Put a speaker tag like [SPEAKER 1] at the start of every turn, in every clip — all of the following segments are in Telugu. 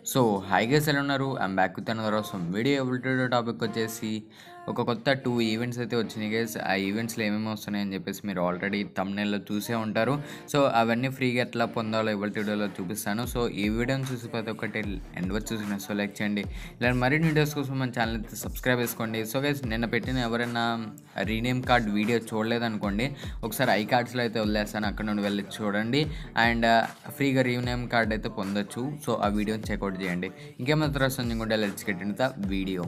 [SPEAKER 1] సో హాయ్ గైస్ ఎలా ఉన్నారు I'm back with another awesome video ability topic వచ్చేసి ఒక కొత్త టూ ఈవెంట్స్ అయితే వచ్చినాయి గైస్ ఆ ఈవెంట్స్లో ఏమేమి వస్తున్నాయని చెప్పేసి మీరు ఆల్రెడీ తమ్నెల్లో చూసే ఉంటారు సో అవన్నీ ఫ్రీగా ఎట్లా పొందాలో ఎబిలిటీ వీడియోలో చూపిస్తాను సో ఈ వీడియోని చూసి ప్రతి ఒక్కటి ఎండ్ వరకు చూసిన సో లైక్ చేయండి ఇలాంటి మరిన్ని వీడియోస్ కోసం మన ఛానల్ అయితే సబ్స్క్రైబ్ చేసుకోండి సో గైస్ నిన్న పెట్టిన ఎవరైనా రీనేమ్ కార్డ్ వీడియో చూడలేదనుకోండి ఒకసారి ఐ కార్డ్స్లో అయితే వదిలేస్తాను అక్కడ నుండి వెళ్ళి చూడండి అండ్ ఫ్రీగా రీనేమ్ కార్డ్ అయితే పొందొచ్చు సో ఆ వీడియోని చెక్అవుట్ చేయండి ఇంకేమైనా తర్వాత కూడా let's get in the video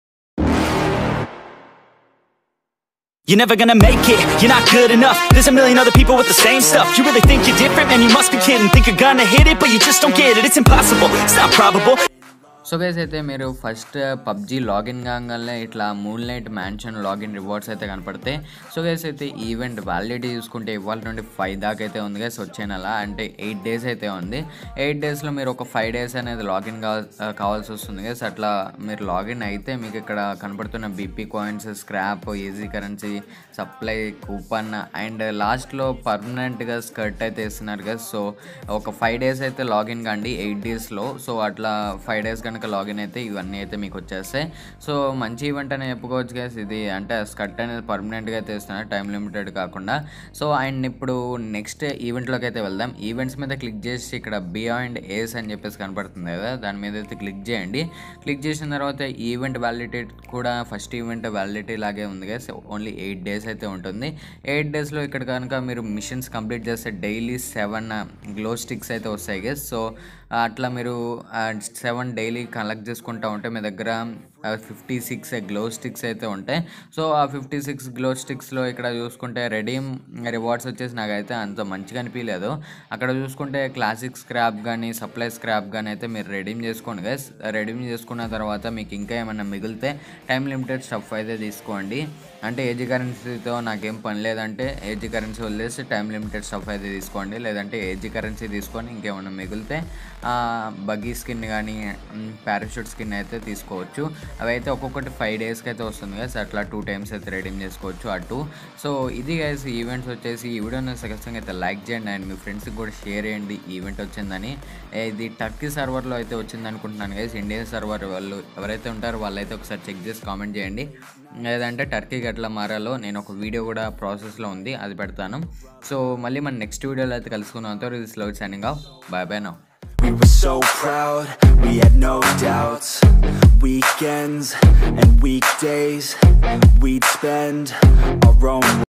[SPEAKER 2] You're never gonna make it, you're not good enough There's a million other people with the same stuff You really think you're different? Man, you must be kidding Think you're gonna hit it, but you just don't get it It's impossible, it's not probable
[SPEAKER 1] so guys అయితే మీరు ఫస్ట్ పబ్జీ లాగిన్ కాగానే ఇట్లా moon light mansion login rewards అయితే కనపడతాయి సో గైస్ అయితే ఈవెంట్ వ్యాలిడిటీ చూసుకుంటే ఇవాళ నుండి ఫైవ్ దాకా అయితే ఉంది గైస్ వచ్చే నెల అంటే ఎయిట్ డేస్ అయితే ఉంది ఎయిట్ డేస్లో మీరు ఒక ఫైవ్ డేస్ అనేది లాగిన్ కావా కావాల్సి వస్తుంది గైస్ అట్లా మీరు లాగిన్ అయితే మీకు ఇక్కడ కనపడుతున్న BP coins scrap AG currency supply coupon and లాస్ట్లో పర్మనెంట్గా స్కర్ట్ అయితే ఇస్తున్నారు గైస్ సో ఒక ఫైవ్ డేస్ అయితే లాగిన్ కండి ఎయిట్ డేస్లో సో అట్లా ఫైవ్ డేస్ కనుక లాగిన్ అయితే ఇవన్నీ అయితే మీకు వచ్చేస్తాయి సో మంచి ఈవెంట్ అని చెప్పుకోవచ్చు గైస్ ఇది అంటే స్కర్ట్ అనేది పర్మనెంట్గా అయితే ఇస్తున్నారు టైం లిమిటెడ్ కాకుండా సో అండ్ ఇప్పుడు నెక్స్ట్ ఈవెంట్లోకి అయితే వెళ్దాం ఈవెంట్స్ మీద క్లిక్ చేసి ఇక్కడ బియాండ్ ఏస్ అని చెప్పేసి కనపడుతుంది కదా దాని మీద అయితే క్లిక్ చేయండి క్లిక్ చేసిన తర్వాత ఈవెంట్ వ్యాలిడిటీ కూడా ఫస్ట్ ఈవెంట్ వ్యాలిడిటీ లాగే ఉంది గైస్ ఓన్లీ ఎయిట్ డేస్ అయితే ఉంటుంది ఎయిట్ డేస్లో ఇక్కడ కనుక మీరు మిషన్స్ కంప్లీట్ చేస్తే డైలీ సెవెన్ గ్లో స్టిక్స్ అయితే వస్తాయి గైస్ సో అట్లా మీరు సెవెన్ డైలీ కలెక్ట్ చేసుకుంటూ ఉంటే మీ దగ్గర ఫిఫ్టీ సిక్స్ గ్లో స్టిక్స్ అయితే ఉంటాయి సో ఆ ఫిఫ్టీ సిక్స్ గ్లో స్టిక్స్లో ఇక్కడ చూసుకుంటే రెడీమ్ రివార్డ్స్ వచ్చేసి నాకైతే అంత మంచిగా అనిపించలేదు అక్కడ చూసుకుంటే క్లాసిక్ స్క్రాప్ కానీ సప్లై స్క్రాప్ కానీ అయితే మీరు రెడీమ్ చేసుకోండి గైస్ రెడీమ్ చేసుకున్న తర్వాత మీకు ఇంకా ఏమైనా మిగిలితే టైం లిమిటెడ్ స్టఫ్ అయితే తీసుకోండి అంటే ఏజీ కరెన్సీతో నాకేం పని లేదంటే ఏజీ కరెన్సీ వదిలేసి టైం లిమిటెడ్ స్టఫ్ అయితే తీసుకోండి లేదంటే ఏజీ కరెన్సీ తీసుకొని ఇంకేమైనా మిగిలితే బగ్గీ స్కిన్ కానీ పారాషూట్ స్కిన్ అయితే తీసుకోవచ్చు అవి అయితే ఒక్కొక్కటి ఫైవ్ డేస్కి అయితే వస్తుంది గైస్ అట్లా టూ టైమ్స్ అయితే రెడీమ్ చేసుకోవచ్చు అటు సో ఇది గైస్ ఈవెంట్స్ వచ్చేసి ఈ వీడియోని ఖచ్చితంగా అయితే లైక్ చేయండి అండ్ మీ ఫ్రెండ్స్కి కూడా షేర్ చేయండి ఈవెంట్ వచ్చిందని ఇది టర్కీ సర్వర్లో అయితే వచ్చింది అనుకుంటున్నాను గైస్ ఇండియన్ సర్వర్ వాళ్ళు ఎవరైతే ఉంటారో వాళ్ళైతే ఒకసారి చెక్ చేసి కామెంట్ చేయండి లేదంటే టర్కీకి ఎట్లా మారాలో నేను ఒక వీడియో కూడా ప్రాసెస్లో ఉంది అది పెడతాను సో మళ్ళీ మన నెక్స్ట్ వీడియోలో అయితే కలుసుకున్నాం ఇది slow signing off bye bye now
[SPEAKER 2] We were so proud, we had no doubts Weekends and weekdays We'd spend our own